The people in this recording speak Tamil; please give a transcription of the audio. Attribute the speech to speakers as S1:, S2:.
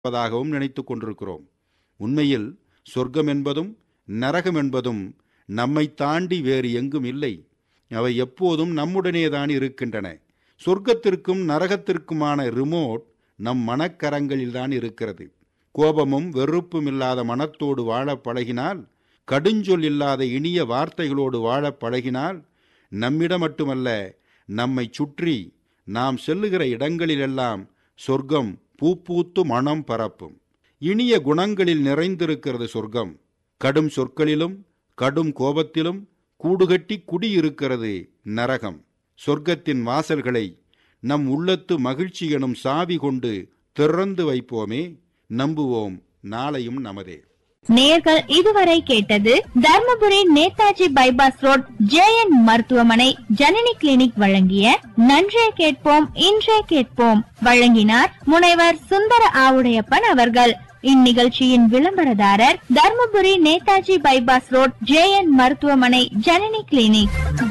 S1: இருப்பதாகவும் நினைத்துக் கொண்டிருக்கிறோம் உண்மையில் சொர்க்கம் என்பதும் நரகம் என்பதும் நம்மை தாண்டி வேறு எங்கும் இல்லை அவை எப்போதும் நம்முடனேதான் இருக்கின்றன சொர்க்கத்திற்கும் நரகத்திற்குமான ரிமோட் நம் மனக்கரங்களில்தான் இருக்கிறது கோபமும் வெறுப்பும் இல்லாத மனத்தோடு வாழப் பழகினால் கடுஞ்சொல் இல்லாத இனிய வார்த்தைகளோடு வாழப் பழகினால் நம்மிடம் மட்டுமல்ல நம்மை சுற்றி நாம் செல்லுகிற இடங்களிலெல்லாம் சொர்க்கம் பூப்பூத்து மனம் பரப்பும் இனிய குணங்களில் நிறைந்திருக்கிறது சொர்க்கம் கடும் சொற்களிலும் கடும் கோபத்திலும் கூடுகட்டி குடியிருக்கிறது நரகம் சொர்க்கத்தின் வாசல்களை நம் உள்ளத்து மகிழ்ச்சி எனும் சாவி கொண்டு திறந்து வைப்போமே நம்புவோம் நாளையும் நமதே
S2: நேர்கள் இதுவரை கேட்டது Dharmapuri Netaji bypass road JN மருத்துவமனை ஜனனி கிளினிக் வழங்கிய நன்றே கேட்போம் இன்றே கேட்போம் வழங்கினார் முனைவர் சுந்தர ஆவுடையப்பன் அவர்கள் இந்நிகழ்ச்சியின் விளம்பரதாரர் Dharmapuri Netaji bypass road JN மருத்துவமனை ஜனனி கிளினிக்